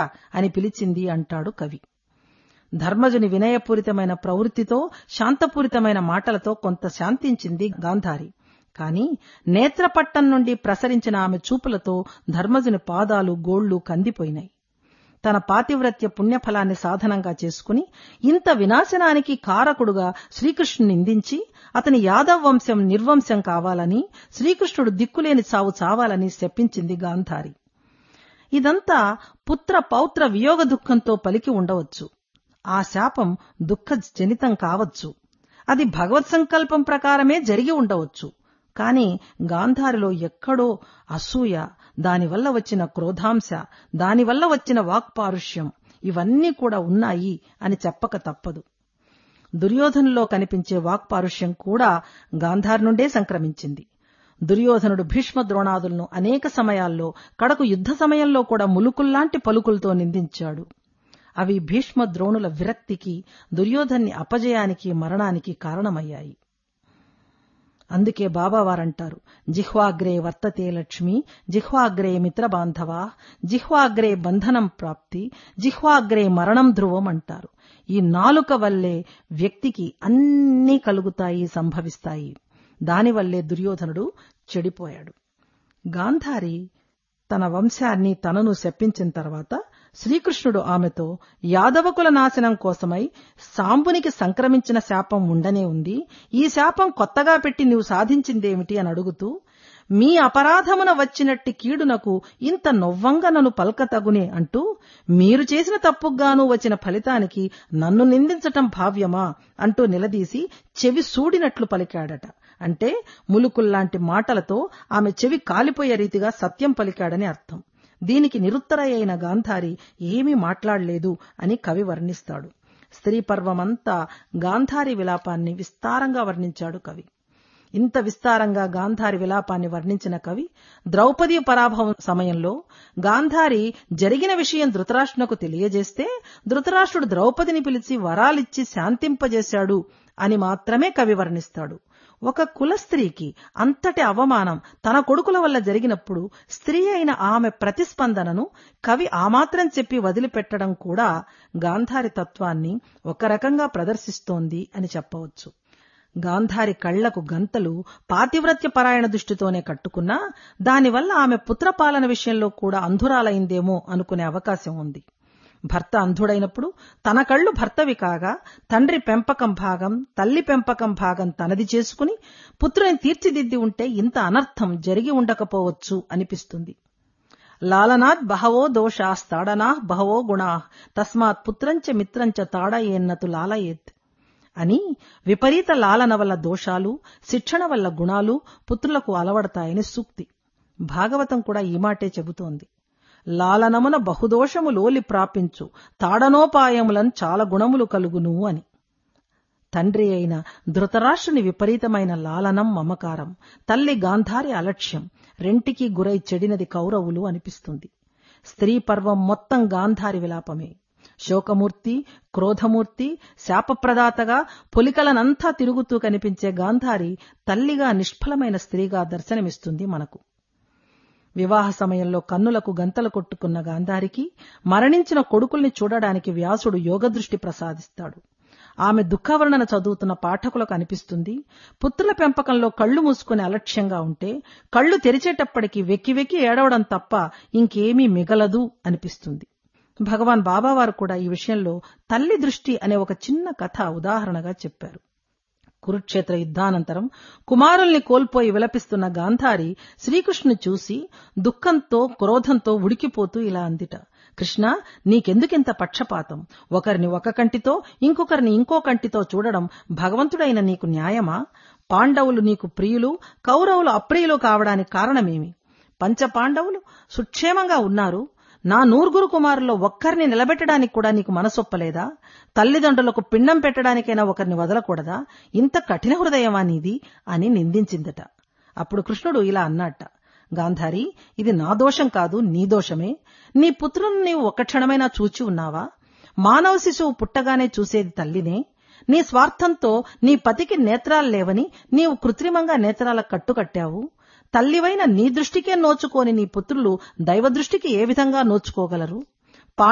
అని పిలిచింది అంటాడు కవి ధర్మజుని వినయపూరితమైన ప్రవృత్తితో శాంతపూరితమైన మాటలతో కొంత శాంతించింది గాంధారి కాని నేత్రపట్టం నుండి ప్రసరించిన ఆమె చూపులతో ధర్మజుని పాదాలు గోళ్లు కందిపోయినాయి తన పాతివ్రత్య పుణ్యఫలాన్ని సాధనంగా చేసుకుని ఇంత వినాశనానికి కారకుడుగా శ్రీకృష్ణుని నిందించి అతని యాదవ్ వంశం నిర్వంశం కావాలని శ్రీకృష్ణుడు దిక్కులేని చావు చావాలని శపించింది గాంధారి ఇదంతా పుత్ర పౌత్ర వియోగ దుఃఖంతో పలికి ఉండవచ్చు ఆ శాపం దుఃఖ జనితం కావచ్చు అది భగవత్ సంకల్పం ప్రకారమే జరిగి ఉండవచ్చు కాని గాంధారిలో ఎక్కడో అసూయ దానివల్ల వచ్చిన క్రోధాంశ దానివల్ల వచ్చిన వాక్పారుష్యం ఇవన్నీ కూడా ఉన్నాయి అని చెప్పక తప్పదు దుర్యోధనులో కనిపించే వాక్పారుష్యం కూడా గాంధారి నుండే సంక్రమించింది దుర్యోధనుడు భీష్మ ద్రోణాదులను అనేక సమయాల్లో కడకు యుద్ధ సమయంలో కూడా ములుకుల్లాంటి పలుకులతో నిందించాడు అవి భీష్మ ద్రోణుల విరక్తికి దుర్యోధన్ని అపజయానికి మరణానికి కారణమయ్యాయి అందుకే బాబావారంటారు జిహ్వాగ్రే వర్తతే లక్ష్మి జిహ్వాగ్రే మిత్రబాంధవా జిహ్వాగ్రే బంధనం ప్రాప్తి జిహ్వాగ్రే మరణం ధ్రువం అంటారు ఈ నాలుక వల్లే వ్యక్తికి అన్నీ కలుగుతాయి సంభవిస్తాయి దానివల్లే దుర్యోధనుడు చెడిపోయాడు గాంధారి తన వంశాన్ని తనను శప్పించిన తర్వాత శ్రీకృష్ణుడు ఆమెతో యాదవకుల నాశనం కోసమై సాంబునికి సంక్రమించిన శాపం ఉండనే ఉంది ఈ శాపం కొత్తగా పెట్టి నీవు సాధించిందేమిటి అని అడుగుతూ మీ అపరాధమున వచ్చినట్టి కీడునకు ఇంత నొవ్వంగా నన్ను పల్కతగునే అంటూ మీరు చేసిన తప్పుగాను వచ్చిన ఫలితానికి నన్ను నిందించటం భావ్యమా అంటూ నిలదీసి చెవి సూడినట్లు పలికాడట అంటే ములుకుల్లాంటి మాటలతో ఆమె చెవి కాలిపోయే రీతిగా సత్యం పలికాడని అర్థం దీనికి నిరుత్తర అయిన గాంధారి ఏమీ మాట్లాడలేదు అని కవి వర్ణిస్తాడు స్త్రీ పర్వమంతా గాంధారి విలాపాన్ని విస్తారంగా వర్ణించాడు కవి ఇంత విస్తారంగా గాంధారి విలాపాన్ని వర్ణించిన కవి ద్రౌపది పరాభవం సమయంలో గాంధారి జరిగిన విషయం ధృతరాష్ట్రునకు తెలియజేస్తే ధృతరాష్ట్రుడు ద్రౌపదిని పిలిచి వరాలిచ్చి శాంతింపజేశాడు అని మాత్రమే కవి వర్ణిస్తాడు ఒక కుల స్త్రీకి అంతటి అవమానం తన కొడుకుల వల్ల జరిగినప్పుడు స్త్రీ అయిన ఆమె ప్రతిస్పందనను కవి ఆమాత్రం చెప్పి వదిలిపెట్టడం కూడా గాంధారి తత్వాన్ని ఒక రకంగా ప్రదర్శిస్తోంది అని చెప్పవచ్చు గాంధారి కళ్లకు గంతలు పాతివ్రత్య పరాయణ దృష్టితోనే కట్టుకున్నా దానివల్ల ఆమె పుత్రపాలన విషయంలో కూడా అంధురాలైందేమో అనుకునే అవకాశం ఉంది భర్త అంధుడైనప్పుడు తన కళ్ళు భర్తవి కాగా తండ్రి పెంపకం భాగం తల్లి పెంపకం భాగం తనది చేసుకుని పుత్రుని తీర్చిదిద్ది ఉంటే ఇంత అనర్థం జరిగి ఉండకపోవచ్చు అనిపిస్తుంది లాలనాత్ బహవో దోషాస్తాడనా బహవో గుణా తస్మాత్ పుత్రంచ మిత్రంచ తాడయేన్నతు లాలయేత్ అని విపరీత లాలన వల్ల దోషాలు శిక్షణ వల్ల గుణాలు పుత్రులకు అలవడతాయని సూక్తి భాగవతం కూడా ఈ మాటే చెబుతోంది లాలనమున బహుదోషము లోలి ప్రాపించు తాడనోపాయములను చాలా గుణములు కలుగును అని తండ్రి అయిన ధృతరాష్ట్రుని విపరీతమైన లాలనం మమకారం తల్లి గాంధారి అలక్ష్యం రెంటికి గురై చెడినది కౌరవులు అనిపిస్తుంది స్త్రీ పర్వం మొత్తం గాంధారి విలాపమే శోకమూర్తి క్రోధమూర్తి శాపప్రదాతగా పొలికలనంతా తిరుగుతూ కనిపించే గాంధారి తల్లిగా నిష్ఫలమైన స్త్రీగా దర్శనమిస్తుంది మనకు వివాహ సమయంలో కన్నులకు గంతలు కొట్టుకున్న గాంధారికి మరణించిన కొడుకుల్ని చూడడానికి వ్యాసుడు యోగదృష్టి ప్రసాదిస్తాడు ఆమె దుఃఖవర్ణన చదువుతున్న పాఠకులకు అనిపిస్తుంది పుత్రుల పెంపకంలో కళ్ళు మూసుకుని అలక్ష్యంగా ఉంటే కళ్ళు తెరిచేటప్పటికి వెక్కి వెక్కి ఏడవడం తప్ప ఇంకేమీ మిగలదు అనిపిస్తుంది భగవాన్ బాబావారు కూడా ఈ విషయంలో తల్లి దృష్టి అనే ఒక చిన్న కథ ఉదాహరణగా చెప్పారు కురుక్షేత్ర యుద్ధానంతరం కుమారుల్ని కోల్పోయి విలపిస్తున్న గాంధారి శ్రీకృష్ణుని చూసి దుఃఖంతో క్రోధంతో ఉడికిపోతూ ఇలా అందిట కృష్ణ నీకెందుకింత పక్షపాతం ఒకరిని ఒక కంటితో ఇంకొకరిని ఇంకో కంటితో చూడడం భగవంతుడైన నీకు న్యాయమా పాండవులు నీకు ప్రియులు కౌరవులు అప్రియులు కావడానికి కారణమేమి పంచ పాండవులు సుక్షేమంగా ఉన్నారు నా నూరుగురు కుమారుల్లో ఒక్కరిని నిలబెట్టడానికి కూడా నీకు మనసొప్పలేదా తల్లిదండ్రులకు పిండం పెట్టడానికైనా ఒకరిని వదలకూడదా ఇంత కఠిన హృదయమా నీది అని నిందించిందట అప్పుడు కృష్ణుడు ఇలా అన్నట్ట గాంధారి ఇది నా దోషం కాదు నీ దోషమే నీ పుత్రుని నీవు ఒక్క క్షణమైనా చూచి ఉన్నావా మానవ శిశువు పుట్టగానే చూసేది తల్లినే నీ స్వార్థంతో నీ పతికి నేత్రాలు లేవని నీవు కృత్రిమంగా నేత్రాల కట్టుకట్టావు తల్లివైన నీ దృష్టికే నోచుకోని నీ పుత్రులు దైవ దృష్టికి ఏ విధంగా నోచుకోగలరు